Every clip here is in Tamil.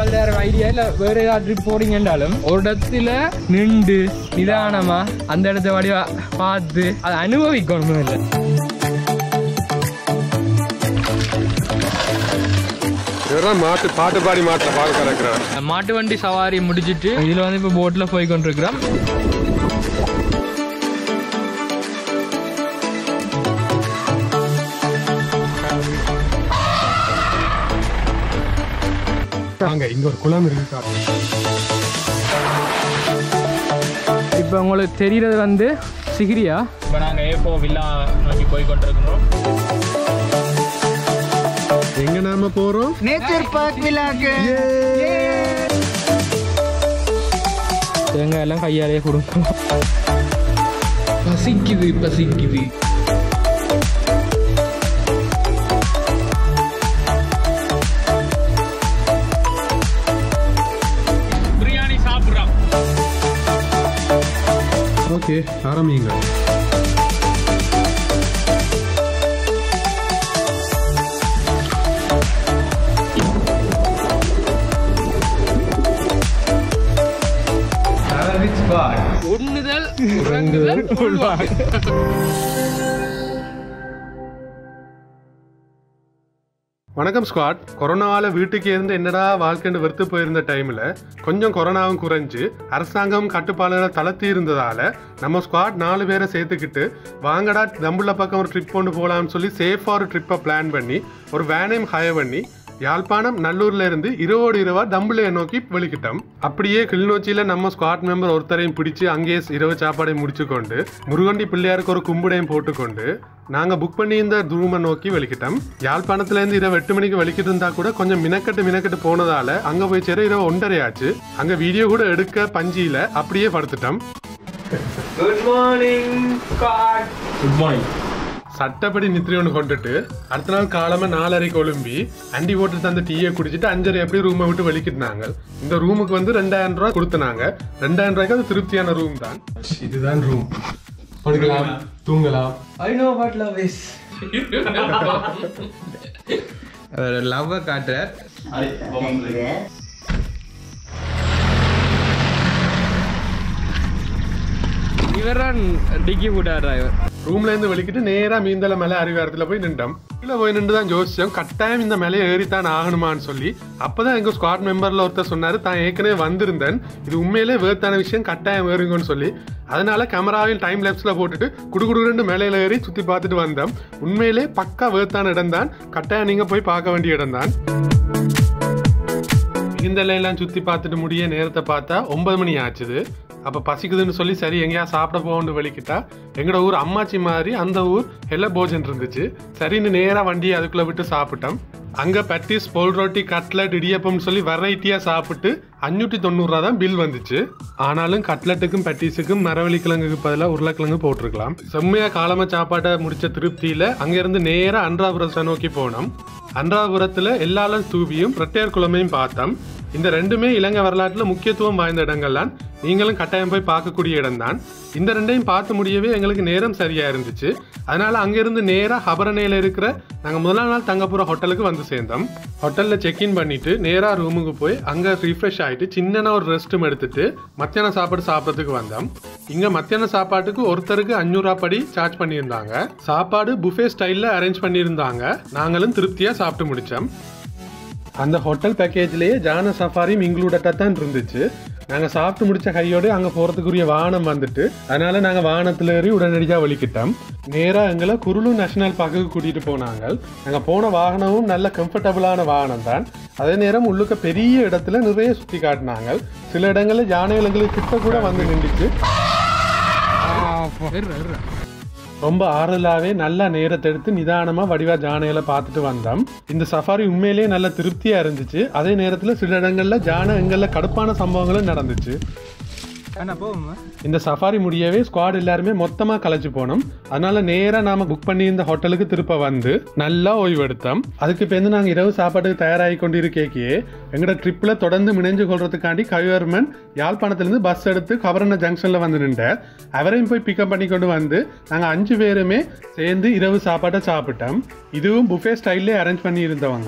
முதல்ல ஐடியா இல்ல வேற ஏதாவது ட்ரிப் போறீங்கன்றாலும் ஒரு இடத்துல நின்று நிதானமா அந்த இடத்த வடிவா பார்த்து அதை அனுபவிக்கணும் இல்லை இவர்தான் மாட்டு பாட்டு பாடி மாட்டில் பால் கறக்கிறார் மாட்டு வண்டி சவாரி முடிச்சிட்டு இதுல வந்து இப்ப போட்ல போய் கொண்டிருக்கிறோம் வாங்க இங்க ஒரு குளம் இருக்கு இப்போ உங்களுக்கு தெரியறது வந்து சிகிரியா இப்போ நாங்கள் ஏப்போ வில்லா நோக்கி போய் கொண்டிருக்கிறோம் எங்க நாம போறோம் நேச்சர் பார்க் விழாக்கு தேங்காய் எல்லாம் கையாலேயே கொடுக்கும் பசிக்குது பசிக்குது பிரியாணி சாப்பிட்றோம் ஓகே ஆரம்பிங்க உண்ணுதல் உறங்குதல் உள்வாங்க வணக்கம் ஸ்குவாட் கொரோனாவால வீட்டுக்கு இருந்து என்னடா வாழ்க்கைன்னு வெறுத்து போயிருந்த டைம்ல கொஞ்சம் கொரோனாவும் குறைஞ்சு அரசாங்கம் கட்டுப்பாடுகளை தளர்த்தி இருந்ததால நம்ம ஸ்குவாட் நாலு பேரை சேர்த்துக்கிட்டு வாங்கடா தம்புள்ள பக்கம் ஒரு ட்ரிப் கொண்டு போகலாம்னு சொல்லி சேஃபா ஒரு ட்ரிப்பை பிளான் பண்ணி ஒரு வேனையும் ஹயர் பண்ணி யாழ்ப்பாணம் நல்லூர்ல இருந்து இருவோடு இரவா தம்புளைய நோக்கி வெளிக்கிட்டோம் அப்படியே கிளிநொச்சியில நம்ம ஸ்குவாட் மெம்பர் ஒருத்தரையும் பிடிச்சு அங்கேயே இரவு சாப்பாடை முடிச்சு கொண்டு முருகண்டி பிள்ளையாருக்கு ஒரு கும்புடையும் போட்டுக்கொண்டு நாங்க புக் பண்ணி இந்த ரூமை நோக்கி வெளிக்கிட்டோம் யாழ்ப்பாணத்துல இருந்து இரவு எட்டு மணிக்கு வெளிக்கிட்டு இருந்தா கூட கொஞ்சம் மினக்கட்டு மினக்கட்டு போனதால அங்க போய் சேர இரவு ஒன்றரை ஆச்சு அங்க வீடியோ கூட எடுக்க பஞ்சியில அப்படியே படுத்துட்டோம் good morning God good morning சட்டப்படி நித்திரை ஒன்று கொண்டுட்டு அடுத்த நாள் காலமா நாலரைக்கு ஒழும்பி அண்டி போட்டு தந்த டீயை குடிச்சிட்டு அஞ்சரை எப்படி ரூமை விட்டு வெளிக்கிட்டாங்க இந்த ரூமுக்கு வந்து ரெண்டாயிரம் ரூபாய் கொடுத்தனாங்க ரெண்டாயிரம் ரூபாய்க்கு அது திருப்தியான ரூம் தான் இதுதான் ரூம் படுக்கலாம் தூங்கலாம் I know what love is அவர் லவ்வை காட்டுறார் இவர்தான் டிக்கி போட்டார் டிரைவர் ரூம்ல இருந்து வெளிக்கிட்டு நேரா மீந்தல மேல அரிவாரத்துல போய் நின்றோம் கீழே போய் நின்று தான் யோசிச்சோம் கட்டாயம் இந்த மேலே ஏறித்தான் ஆகணுமான்னு சொல்லி அப்பதான் எங்க ஸ்குவாட் மெம்பர்ல ஒருத்தர் சொன்னாரு தான் ஏற்கனவே வந்திருந்தேன் இது உண்மையிலே வேர்த்தான விஷயம் கட்டாயம் ஏறுங்கன்னு சொல்லி அதனால கேமராவில் டைம் லேப்ஸ்ல போட்டுட்டு குடுகுடுன்னு மேலையில ஏறி சுத்தி பார்த்துட்டு வந்தோம் உண்மையிலே பக்கா வேர்த்தான இடம் தான் கட்டாயம் நீங்க போய் பார்க்க வேண்டிய இடம் தான் இந்த எல்லாம் சுத்தி பார்த்துட்டு முடிய நேரத்தை பார்த்தா ஒன்பது மணி ஆச்சுது அப்ப பசிக்குதுன்னு சொல்லி சரி எங்கேயா சாப்பிட போகணும்னு வெளிக்கிட்டா எங்களோட ஊர் அம்மாச்சி மாதிரி அந்த ஊர் ஹெல்ல போஜன் இருந்துச்சு சரின்னு நேரா வண்டியை அதுக்குள்ள விட்டு சாப்பிட்டோம் அங்க பட்டிஸ் போல் ரொட்டி கட்லட் இடியப்பம்னு சொல்லி வெரைட்டியா சாப்பிட்டு அஞ்சூற்றி தொண்ணூறுரூவா தான் பில் வந்துச்சு ஆனாலும் கட்லட்டுக்கும் பட்டிஸுக்கும் மரவள்ளி கிழங்குக்கு பதிலாக உருளைக்கிழங்கு போட்டிருக்கலாம் செம்மையா காலம சாப்பாட்டை முடிச்ச திருப்தியில அங்கிருந்து நேரா அன்றாபுரத்தை நோக்கி போனோம் அன்றாபுரத்துல எல்லாலும் தூவியும் ரெட்டையார் குளமையும் பார்த்தோம் இந்த ரெண்டுமே இலங்கை வரலாற்றுல முக்கியத்துவம் வாய்ந்த இடங்கள்லாம் நீங்களும் கட்டாயம் போய் பார்க்கக்கூடிய இடம்தான் இந்த ரெண்டையும் பார்த்து முடியவே எங்களுக்கு நேரம் சரியா இருந்துச்சு அதனால அங்கிருந்து நேரா ஹபரணையில இருக்கிற நாங்க முதலாம் நாள் தங்க போற ஹோட்டலுக்கு வந்து சேர்ந்தோம் ஹோட்டல்ல செக்இன் பண்ணிட்டு நேரா ரூமுக்கு போய் அங்க ரீஃப்ரெஷ் ஆயிட்டு சின்னனா ஒரு ரெஸ்ட்டும் எடுத்துட்டு மத்தியான சாப்பாடு சாப்பிட்றதுக்கு வந்தோம் இங்க மத்தியான சாப்பாட்டுக்கு ஒருத்தருக்கு அஞ்சூறு படி சார்ஜ் பண்ணியிருந்தாங்க சாப்பாடு புஃபே ஸ்டைல்ல அரேஞ்ச் பண்ணியிருந்தாங்க நாங்களும் திருப்தியா சாப்பிட்டு முடிச்சோம் அந்த ஹோட்டல் பேக்கேஜ்லயே ஜான சஃபாரியும் இன்க்ளூடட்டா தான் இருந்துச்சு நாங்க சாப்பிட்டு முடிச்ச கையோடு அங்க போறதுக்குரிய வாகனம் வந்துட்டு அதனால நாங்க வாகனத்துல ஏறி உடனடியா வலிக்கிட்டோம் நேரா எங்களை குருளு நேஷனல் பார்க்குக்கு கூட்டிட்டு போனாங்க நாங்க போன வாகனமும் நல்ல கம்ஃபர்டபுளான வாகனம் தான் அதே நேரம் உள்ளுக்க பெரிய இடத்துல நிறைய சுத்தி காட்டினாங்க சில இடங்கள்ல யானைகள் எங்களுக்கு கிட்ட கூட வந்து நின்றுச்சு ரொம்ப ஆறுதலாவே நல்ல நேரத்தை எடுத்து நிதானமா வடிவா ஜானையில பார்த்துட்டு வந்தோம் இந்த சஃபாரி உண்மையிலேயே நல்ல திருப்தியா இருந்துச்சு அதே நேரத்துல சில இடங்கள்ல ஜான எங்கள்ல கடுப்பான சம்பவங்களும் நடந்துச்சு இந்த சஃபாரி முடியவே ஸ்குவாட் எல்லாருமே மொத்தமா கலைச்சு போனோம் அதனால நேரா நாம புக் பண்ணியிருந்த ஹோட்டலுக்கு திருப்ப வந்து நல்லா ஓய்வெடுத்தோம் அதுக்கு இப்போ நாங்க இரவு சாப்பாட்டுக்கு தயாராகி கொண்டு இருக்கேக்கே எங்களோட ட்ரிப்ல தொடர்ந்து மிணைஞ்சு கொள்றதுக்காண்டி கவிவர்மன் யாழ்ப்பாணத்திலிருந்து பஸ் எடுத்து கவரன ஜங்ஷன்ல வந்து நின்ற அவரையும் போய் பிக்கப் பண்ணி கொண்டு வந்து நாங்க அஞ்சு பேருமே சேர்ந்து இரவு சாப்பாட்டை சாப்பிட்டோம் இதுவும் புஃபே ஸ்டைல்லே அரேஞ்ச் பண்ணி இருந்தவங்க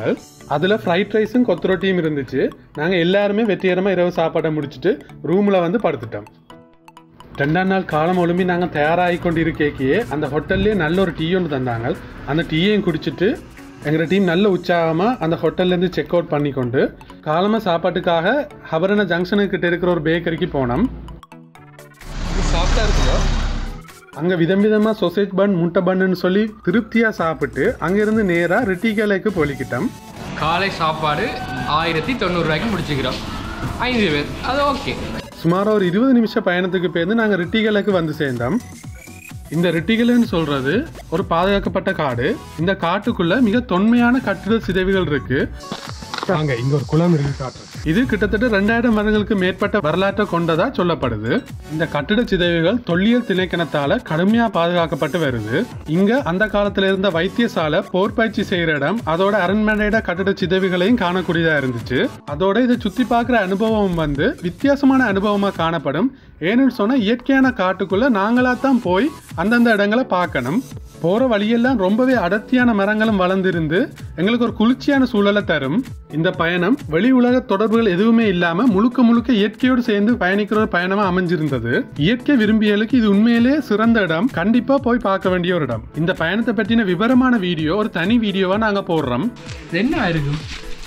அதில் ஃப்ரைட் ரைஸும் கொத்து ரொட்டியும் இருந்துச்சு நாங்கள் எல்லாருமே வெற்றிகரமாக இரவு சாப்பாட்டை முடிச்சுட்டு ரூமில் வந்து படுத்துட்டோம் ரெண்டாம் நாள் காலம் ஒழும்பி நாங்கள் தயாராகி கொண்டு இருக்கேக்கியே அந்த ஹோட்டல்லே நல்ல ஒரு டீ ஒன்று தந்தாங்க அந்த டீயையும் குடிச்சிட்டு எங்கள் டீம் நல்ல உற்சாகமாக அந்த ஹோட்டல்லேருந்து செக் அவுட் பண்ணி கொண்டு காலமாக சாப்பாட்டுக்காக ஹபரண ஜங்ஷனுக்கிட்ட இருக்கிற ஒரு பேக்கரிக்கு போனோம் சாப்பிட்டா இருக்குதோ அங்கே விதம் விதமாக சொசேஜ் பன் முட்டை பன்னு சொல்லி திருப்தியாக சாப்பிட்டு அங்கேருந்து நேராக ரிட்டிகலைக்கு பொலிக்கிட்டோம் காலை சாப்பாடு ஆயிரத்தி தொண்ணூறுரூவாய்க்கு முடிச்சுக்கிறோம் ஐந்து பேர் அது ஓகே சுமார் ஒரு இருபது நிமிஷம் பயணத்துக்கு பேருந்து நாங்கள் ரிட்டிகலுக்கு வந்து சேர்ந்தோம் இந்த ரிட்டிகல்னு சொல்றது ஒரு பாதுகாக்கப்பட்ட காடு இந்த காட்டுக்குள்ள மிக தொன்மையான கட்டிட சிதைவுகள் இருக்கு அங்க இங்க ஒரு குளம் இருக்கு காட்டு இது கிட்டத்தட்ட ரெண்டாயிரம் வருடங்களுக்கு மேற்பட்ட வரலாற்றை கொண்டதா சொல்லப்படுது இந்த கட்டிட சிதைவுகள் தொல்லியல் திணைக்கணத்தால கடுமையா பாதுகாக்கப்பட்டு வருது இங்க அந்த காலத்துல இருந்த வைத்தியசாலை போர் பயிற்சி செய்யற இடம் அதோட அரண்மனையிட கட்டிட சிதைவுகளையும் காணக்கூடியதா இருந்துச்சு அதோட இதை சுத்தி பார்க்குற அனுபவம் வந்து வித்தியாசமான அனுபவமா காணப்படும் ஏன்னு சொன்னா இயற்கையான காட்டுக்குள்ள நாங்களா தான் போய் அந்தந்த இடங்களை பார்க்கணும் போற வழியெல்லாம் ரொம்பவே அடர்த்தியான மரங்களும் வளர்ந்திருந்து எங்களுக்கு ஒரு குளிர்ச்சியான சூழலை தரும் இந்த பயணம் வெளி உலக தொடர்புகள் எதுவுமே இல்லாம முழுக்க முழுக்க இயற்கையோடு சேர்ந்து பயணிக்கிற ஒரு பயணமா அமைஞ்சிருந்தது இயற்கை விரும்பியலுக்கு இது உண்மையிலே சிறந்த இடம் கண்டிப்பா போய் பார்க்க வேண்டிய ஒரு இடம் இந்த பயணத்தை பற்றின விவரமான வீடியோ ஒரு தனி வீடியோவா நாங்க போடுறோம் இது என்ன இருக்கும்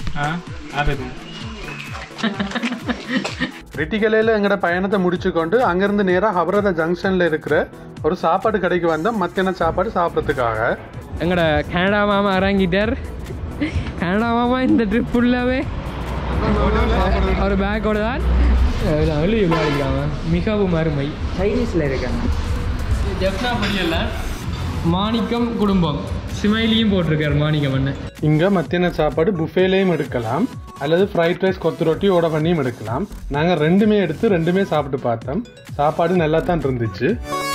ரிட்டிகலையில் எங்களோட பயணத்தை முடிச்சு கொண்டு அங்கேருந்து நேராக ஹபரத ஜங்ஷனில் இருக்கிற ஒரு சாப்பாடு கடைக்கு வந்தோம் மத்தியான சாப்பாடு சாப்பிட்றதுக்காக எங்கட கனடா மாமா இறங்கிட்டார் கனடா மாமா இந்த ட்ரிப் ஃபுல்லாகவே ஒரு பேக்கோட தான் எழுதி விளையாடிக்கிறாங்க மிகவும் அருமை சைனீஸில் இருக்காங்க ஜெஃப்னா படியல்ல மாணிக்கம் குடும்பம் சிமைலியும் போட்டிருக்காரு மாணிக்கம் அண்ணன் இங்கே மத்தியான சாப்பாடு புஃபேலையும் எடுக்கலாம் அல்லது ஃப்ரைட் ரைஸ் கொத்து ரொட்டி ஓட பண்ணியும் எடுக்கலாம் நாங்கள் ரெண்டுமே எடுத்து ரெண்டுமே சாப்பிட்டு பார்த்தோம் சாப்பாடு நல்லா தான் இருந்துச்சு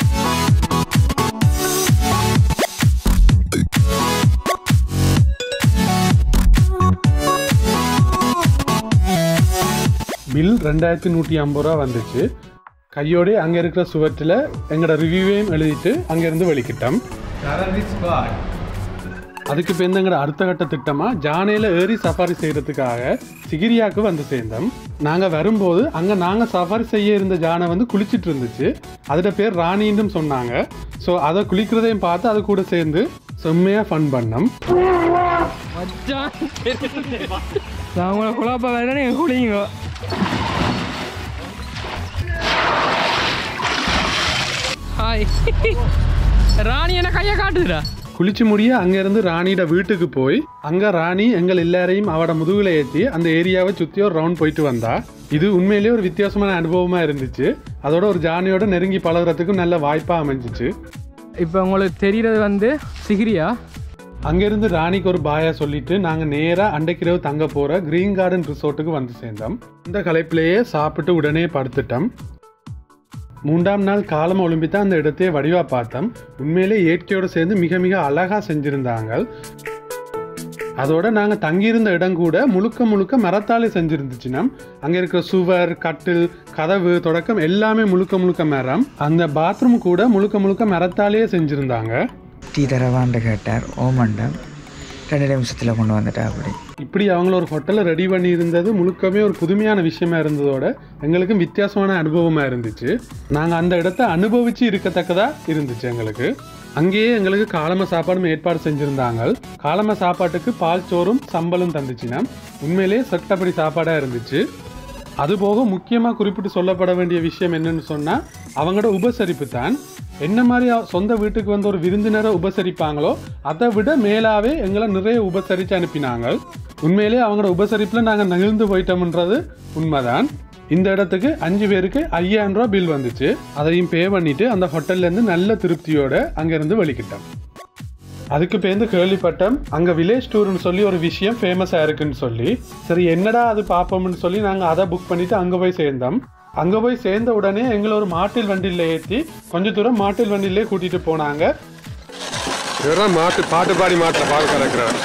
பில் ரெண்டாயிரத்தி நூற்றி ஐம்பது ரூபா வந்துச்சு கையோடே அங்கே இருக்கிற சுவற்றில் எங்களோட ரிவ்யூவையும் எழுதிட்டு அங்கேருந்து வெளிக்கிட்டோம் அதுக்கு இப்போ எங்களோட அடுத்த கட்ட திட்டமாக ஜானையில் ஏறி சஃபாரி செய்கிறதுக்காக சிகிரியாவுக்கு வந்து சேர்ந்தோம் நாங்கள் வரும்போது அங்கே நாங்கள் சஃபாரி செய்ய இருந்த ஜானை வந்து குளிச்சிட்டு இருந்துச்சு அதோட பேர் ராணின்னு சொன்னாங்க ஸோ அதை குளிக்கிறதையும் பார்த்து அது கூட சேர்ந்து செம்மையாக ஃபன் பண்ணோம் மச்சான் நான் உங்களை குழப்ப வேற நீங்கள் குளிங்க ஹாய் ராணி என்ன கையை காட்டுதுடா குளிச்சு முடிய அங்கேருந்து ராணியோட வீட்டுக்கு போய் அங்கே ராணி எங்கள் எல்லாரையும் அவட முதுகில் ஏற்றி அந்த ஏரியாவை சுற்றி ஒரு ரவுண்ட் போயிட்டு வந்தா இது உண்மையிலேயே ஒரு வித்தியாசமான அனுபவமாக இருந்துச்சு அதோட ஒரு ஜானியோட நெருங்கி பழகுறதுக்கும் நல்ல வாய்ப்பாக அமைஞ்சிச்சு இப்போ உங்களுக்கு தெரிகிறது வந்து சிகிரியா அங்கேருந்து ராணிக்கு ஒரு பாயா சொல்லிட்டு நாங்கள் நேராக அண்டைக்கிரவு தங்க போகிற கிரீன் கார்டன் ரிசோர்ட்டுக்கு வந்து சேர்ந்தோம் இந்த கலைப்பிலேயே சாப்பிட்டு உடனே படுத்துட்டோம் மூன்றாம் நாள் காலம் ஒலிம்பி தான் அந்த இடத்தையே வடிவா பார்த்தோம் உண்மையிலே இயற்கையோடு சேர்ந்து மிக மிக அழகா செஞ்சிருந்தாங்க அதோட நாங்கள் தங்கியிருந்த இடம் கூட முழுக்க முழுக்க மரத்தாலே செஞ்சிருந்துச்சுன்னா அங்கே இருக்கிற சுவர் கட்டில் கதவு தொடக்கம் எல்லாமே முழுக்க முழுக்க மரம் அந்த பாத்ரூம் கூட முழுக்க முழுக்க மரத்தாலேயே செஞ்சிருந்தாங்க டீ தரவான்ட்டு கேட்டார் ஓமண்டம் ரெண்டு நிமிஷத்தில் கொண்டு வந்துட்டா அப்படி இப்படி அவங்கள ஒரு ஹோட்டலை ரெடி பண்ணி இருந்தது முழுக்கமே ஒரு புதுமையான விஷயமா இருந்ததோட எங்களுக்கும் வித்தியாசமான அனுபவமா இருந்துச்சு நாங்கள் அந்த இடத்த அனுபவிச்சு இருக்கத்தக்கதா இருந்துச்சு எங்களுக்கு அங்கேயே எங்களுக்கு காலம சாப்பாடும் ஏற்பாடு செஞ்சிருந்தாங்க காலம சாப்பாட்டுக்கு பால் சோறும் சம்பலும் தந்துச்சுன்னா உண்மையிலேயே சட்டப்படி சாப்பாடாக இருந்துச்சு அதுபோக முக்கியமாக குறிப்பிட்டு சொல்லப்பட வேண்டிய விஷயம் என்னன்னு சொன்னால் அவங்களோட உபசரிப்பு தான் என்ன மாதிரி அவ- சொந்த வீட்டுக்கு வந்து ஒரு விருந்தினரை உபசரிப்பாங்களோ அதை விட மேலாவே எங்களை நிறைய உபசரித்து அனுப்பினாங்க உண்மையிலே அவங்களோட உபசரிப்பில் நாங்கள் நெகிழ்ந்து போயிட்டோம்ன்றது உண்மைதான் இந்த இடத்துக்கு அஞ்சு பேருக்கு ஐயாயிரம் ரூபா பில் வந்துச்சு அதையும் பே பண்ணிட்டு அந்த ஹோட்டல்லேருந்து நல்ல திருப்தியோட அங்கேருந்து வெளிக்கிட்டோம் அதுக்கு பேருந்து கேள்விப்பட்டோம் அங்கே வில்லேஜ் டூர்னு சொல்லி ஒரு விஷயம் ஃபேமஸாக இருக்குன்னு சொல்லி சரி என்னடா அது பார்ப்போம்னு சொல்லி நாங்கள் அதை புக் பண்ணிட்டு அங்கே போய் சேர்ந்தோம் அங்கே போய் சேர்ந்த உடனே எங்களை ஒரு மாட்டில் வண்டியில் ஏற்றி கொஞ்ச தூரம் மாட்டில் வண்டியிலே கூட்டிகிட்டு போனாங்க இவர்தான் மாட்டு பாட்டு பாடி மாட்டுற பால் கறக்குறாரு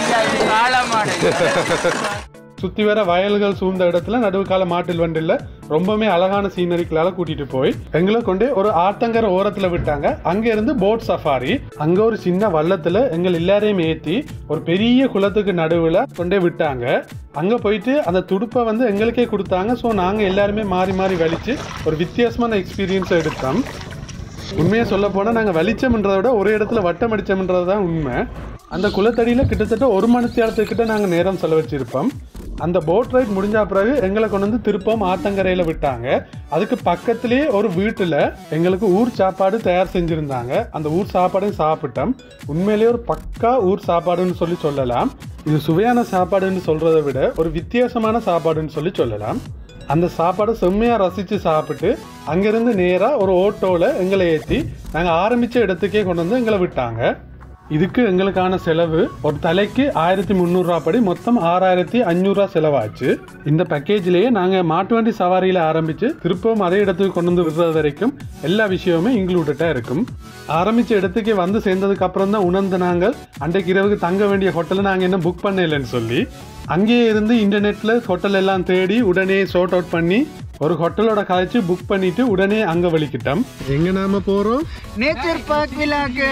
சுற்றி வர வயல்கள் சூழ்ந்த இடத்துல நடுவுக்கால மாட்டில் வண்டியில் ரொம்பவுமே அழகான சீனரிக்களால கூட்டிட்டு போய் எங்களை கொண்டு ஒரு ஆத்தங்கர ஓரத்துல விட்டாங்க அங்க இருந்து போட் சஃபாரி அங்க ஒரு சின்ன வள்ளத்துல எங்கள் எல்லாரையும் ஏத்தி ஒரு பெரிய குளத்துக்கு நடுவுல கொண்டே விட்டாங்க அங்க போயிட்டு அந்த துடுப்பை வந்து எங்களுக்கே கொடுத்தாங்க ஸோ நாங்க எல்லாருமே மாறி மாறி வலிச்சு ஒரு வித்தியாசமான எக்ஸ்பீரியன்ஸை எடுத்தோம் உண்மையை சொல்ல போனால் நாங்கள் வெளிச்சம்ன்றதை விட ஒரு இடத்துல வட்டம் அடிச்சோம்ன்றது தான் உண்மை அந்த குளத்தடியில் கிட்டத்தட்ட ஒரு மணி நேரத்துக்கிட்ட நாங்கள் நேரம் செலவழிச்சிருப்போம் அந்த போட் ரைட் முடிஞ்ச பிறகு எங்களை கொண்டு வந்து திருப்பம் ஆத்தங்கரையில் விட்டாங்க அதுக்கு பக்கத்துலேயே ஒரு வீட்டில் எங்களுக்கு ஊர் சாப்பாடு தயார் செஞ்சுருந்தாங்க அந்த ஊர் சாப்பாடையும் சாப்பிட்டோம் உண்மையிலேயே ஒரு பக்கா ஊர் சாப்பாடுன்னு சொல்லி சொல்லலாம் இது சுவையான சாப்பாடுன்னு சொல்கிறத விட ஒரு வித்தியாசமான சாப்பாடுன்னு சொல்லி சொல்லலாம் அந்த சாப்பாடை செம்மையாக ரசித்து சாப்பிட்டு அங்கேருந்து நேராக ஒரு ஓட்டோவில் எங்களை ஏற்றி நாங்கள் ஆரம்பித்த இடத்துக்கே கொண்டு வந்து எங்களை விட்டாங்க இதுக்கு எங்களுக்கான செலவு ஒரு தலைக்கு ஆயிரத்தி முந்நூறுரூவா படி மொத்தம் ஆறாயிரத்தி அஞ்சூறுரூவா செலவாச்சு இந்த பேக்கேஜ்லேயே நாங்கள் மாட்டு வண்டி சவாரியில் ஆரம்பித்து திருப்பவும் அதே இடத்துக்கு கொண்டு வந்து விடுறது வரைக்கும் எல்லா விஷயமுமே இன்க்ளூடடாக இருக்கும் ஆரம்பித்த இடத்துக்கு வந்து சேர்ந்ததுக்கு அப்புறம் தான் உணர்ந்த நாங்கள் அன்றைக்கு இரவுக்கு தங்க வேண்டிய ஹோட்டலை நாங்கள் என்ன புக் பண்ணலைன்னு சொல்லி அங்கேயே இருந்து இன்டர்நெட்டில் ஹோட்டல் எல்லாம் தேடி உடனே ஷார்ட் அவுட் பண்ணி ஒரு ஹோட்டலோட கழிச்சு புக் பண்ணிட்டு உடனே அங்க வலிக்கிட்டோம் எங்க நாம போறோம் நேச்சர் பார்க் விழாக்கு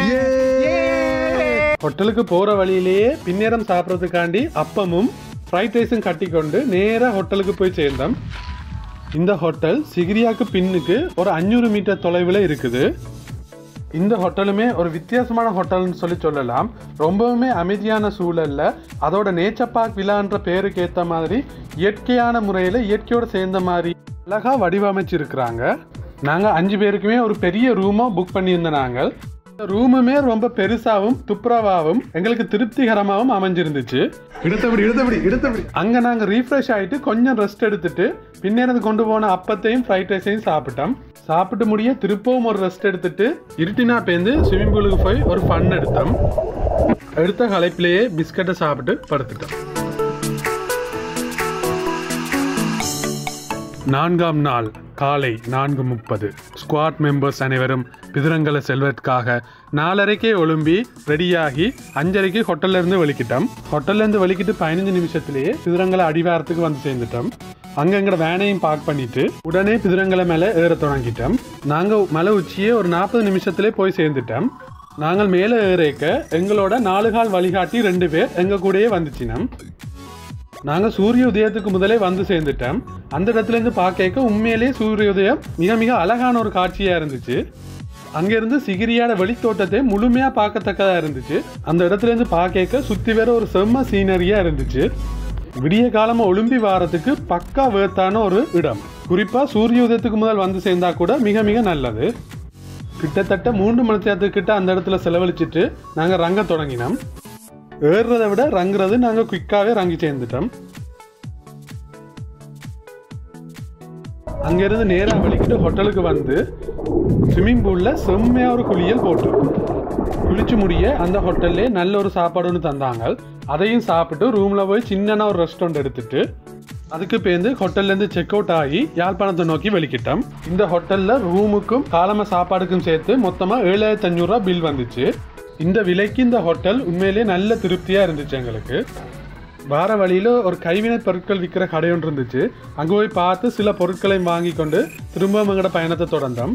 ஹோட்டலுக்கு போற வழியிலேயே பின்னேரம் சாப்பிட்றதுக்காண்டி அப்பமும் ஃப்ரைட் ரைஸும் கட்டி கொண்டு நேராக ஹோட்டலுக்கு போய் சேர்ந்தோம் இந்த ஹோட்டல் சிகிரியாக்கு பின்னுக்கு ஒரு அஞ்சூறு மீட்டர் தொலைவில் இருக்குது இந்த ஹோட்டலுமே ஒரு வித்தியாசமான ஹோட்டல்னு சொல்லி சொல்லலாம் ரொம்பவுமே அமைதியான சூழல்ல அதோட நேச்சர் பார்க் விழான்ற பேருக்கு ஏற்ற மாதிரி இயற்கையான முறையில் இயற்கையோட சேர்ந்த மாதிரி அழகா வடிவமைச்சிருக்கிறாங்க நாங்கள் அஞ்சு பேருக்குமே ஒரு பெரிய ரூமோ புக் பண்ணியிருந்த நாங்கள் இந்த ரூமுமே ரொம்ப பெருசாவும் துப்புரவாவும் எங்களுக்கு திருப்திகரமாகவும் அமைஞ்சிருந்துச்சு இடத்தபடி இடத்தபடி இடத்தபடி அங்க நாங்க ரீஃப்ரெஷ் ஆயிட்டு கொஞ்சம் ரெஸ்ட் எடுத்துட்டு பின்னேறது கொண்டு போன அப்பத்தையும் ஃப்ரைட் ரைஸையும் சாப்பிட்டோம் சாப்பிட்டு முடிய திருப்பவும் ஒரு ரெஸ்ட் எடுத்துட்டு இருட்டினா பேந்து ஸ்விம்மிங் பூலுக்கு போய் ஒரு ஃபன் எடுத்தோம் எடுத்த களைப்பிலேயே பிஸ்கட்டை சாப்பிட்டு படுத்துட்டோம் நான்காம் நாள் காலை நான்கு முப்பது ஸ்குவாட் மெம்பர்ஸ் அனைவரும் பிதிரங்கல செல்வதற்காக நாலரைக்கே ஒழும்பி ரெடியாகி அஞ்சரைக்கு ஹோட்டல்ல இருந்து வெளிக்கிட்டோம் ஹோட்டல்ல இருந்து வெளிக்கிட்டு பதினஞ்சு நிமிஷத்திலேயே பிதிரங்கல அடிவாரத்துக்கு வந்து சேர்ந்துட்டோம் அங்க எங்கட வேனையும் பார்க் பண்ணிட்டு உடனே பிதிரங்கலை மேல ஏற தொடங்கிட்டோம் நாங்க மலை உச்சியே ஒரு நாற்பது நிமிஷத்திலே போய் சேர்ந்துட்டோம் நாங்கள் மேலே ஏறேக்க எங்களோட நாலு கால் வழிகாட்டி ரெண்டு பேர் எங்க கூடயே வந்துச்சினம் நாங்க சூரிய உதயத்துக்கு முதலே வந்து சேர்ந்துட்டோம் அந்த இடத்துல இருந்து பார்க்க உண்மையிலேயே சூரிய உதயம் மிக மிக அழகான ஒரு காட்சியா இருந்துச்சு அங்கிருந்து சிகிரியான வெளித்தோட்டத்தை முழுமையா பார்க்கத்தக்கதா இருந்துச்சு அந்த இடத்துல இருந்து பார்க்க சுத்தி வேற ஒரு செம்ம சீனரியா இருந்துச்சு விடிய காலமா ஒளிம்பி வாரத்துக்கு பக்கா வேர்த்தான ஒரு இடம் குறிப்பா சூரிய உதயத்துக்கு முதல் வந்து சேர்ந்தா கூட மிக மிக நல்லது கிட்டத்தட்ட மூன்று மணி நேரத்துக்கிட்ட அந்த இடத்துல செலவழிச்சிட்டு நாங்க ரங்க தொடங்கினோம் ஏறுறதை விட ரங்குறது நாங்கள் குயிக்காகவே ரங்கி சேர்ந்துட்டோம் அங்கேருந்து நேராக வலிக்கிட்டு ஹோட்டலுக்கு வந்து ஸ்விம்மிங் பூலில் செம்மையாக ஒரு குளியல் போட்டோம் குளிச்சு முடிய அந்த ஹோட்டல்லே நல்ல ஒரு சாப்பாடு ஒன்று தந்தாங்க அதையும் சாப்பிட்டு ரூமில் போய் சின்னனா ஒரு ரெஸ்டாரண்ட் எடுத்துட்டு அதுக்கு பேருந்து ஹோட்டல்லேருந்து செக் அவுட் ஆகி யாழ்ப்பாணத்தை நோக்கி வெளிக்கிட்டோம் இந்த ஹோட்டலில் ரூமுக்கும் காலம சாப்பாடுக்கும் சேர்த்து மொத்தமாக ஏழாயிரத்தி அஞ்சூறுரூவா பில் வந்துச்சு இந்த விலைக்கு இந்த ஹோட்டல் உண்மையிலேயே நல்ல திருப்தியாக இருந்துச்சு எங்களுக்கு வார வழியில் ஒரு கைவினை பொருட்கள் விற்கிற கடை ஒன்று இருந்துச்சு அங்கே போய் பார்த்து சில பொருட்களையும் வாங்கி கொண்டு திரும்ப எங்களோட பயணத்தை தொடர்ந்தோம்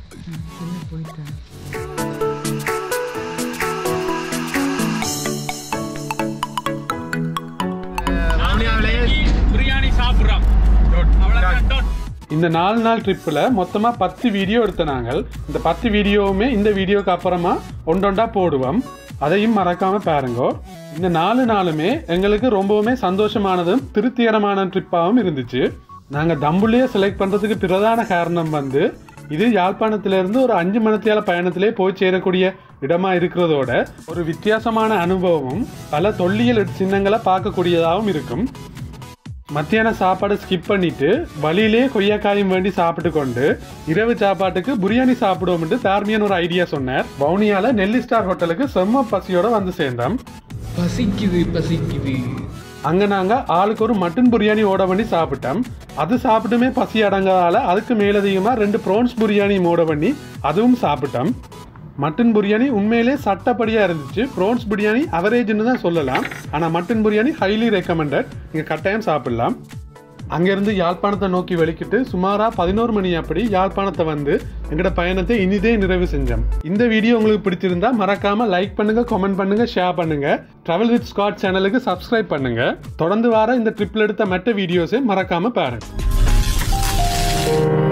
பிரியாணி சாப்பிட்றோம் இந்த நாலு நாள் ட்ரிப்பில் மொத்தமாக பத்து வீடியோ எடுத்த நாங்கள் இந்த பத்து வீடியோவுமே இந்த வீடியோக்கு அப்புறமா ஒன்றொண்டா போடுவோம் அதையும் மறக்காம பாருங்கோ இந்த நாலு நாளுமே எங்களுக்கு ரொம்பவுமே சந்தோஷமானதும் திருப்திகரமான ட்ரிப்பாகவும் இருந்துச்சு நாங்கள் தம்புள்ளையே செலக்ட் பண்ணுறதுக்கு பிரதான காரணம் வந்து இது யாழ்ப்பாணத்திலிருந்து ஒரு அஞ்சு மணித்தியால பயணத்திலே போய் சேரக்கூடிய இடமா இருக்கிறதோட ஒரு வித்தியாசமான அனுபவமும் பல தொல்லியல் சின்னங்களை பார்க்கக்கூடியதாகவும் இருக்கும் மத்தியான சாப்பாடு ஸ்கிப் பண்ணிட்டு வழியிலே கொய்யாக்காயும் வேண்டி சாப்பிட்டு கொண்டு இரவு சாப்பாட்டுக்கு பிரியாணி சாப்பிடுவோம்னு தார்மியன் ஒரு ஐடியா சொன்னார் வவுனியால நெல்லி ஸ்டார் ஹோட்டலுக்கு செம்ம பசியோட வந்து சேர்ந்தோம் பசிக்குது பசிக்குது அங்க நாங்க ஆளுக்கு ஒரு மட்டன் பிரியாணி ஓட பண்ணி சாப்பிட்டோம் அது சாப்பிட்டுமே பசி அடங்காதால அதுக்கு மேலதிகமா ரெண்டு ப்ரான்ஸ் பிரியாணி ஓட பண்ணி அதுவும் சாப்பிட்டோம் மட்டன் பிரியாணி உண்மையிலே சட்டப்படியா இருந்துச்சு ப்ரான்ஸ் பிரியாணி அவரேஜ்னு தான் சொல்லலாம் ஆனா மட்டன் பிரியாணி ஹைலி ரெக்கமெண்டட் நீங்க கட்டாயம் சாப்பிடலாம் அங்கிருந்து யாழ்ப்பாணத்தை நோக்கி வெளிக்கிட்டு சுமாரா பதினோரு மணி அப்படி யாழ்ப்பாணத்தை வந்து எங்களோட பயணத்தை இனிதே நிறைவு செஞ்சோம் இந்த வீடியோ உங்களுக்கு பிடிச்சிருந்தா மறக்காம லைக் பண்ணுங்க கமெண்ட் பண்ணுங்க ஷேர் பண்ணுங்க டிராவல் வித் ஸ்காட் சேனலுக்கு சப்ஸ்கிரைப் பண்ணுங்க தொடர்ந்து வர இந்த ட்ரிப்ல எடுத்த மற்ற வீடியோஸை மறக்காம பாருங்க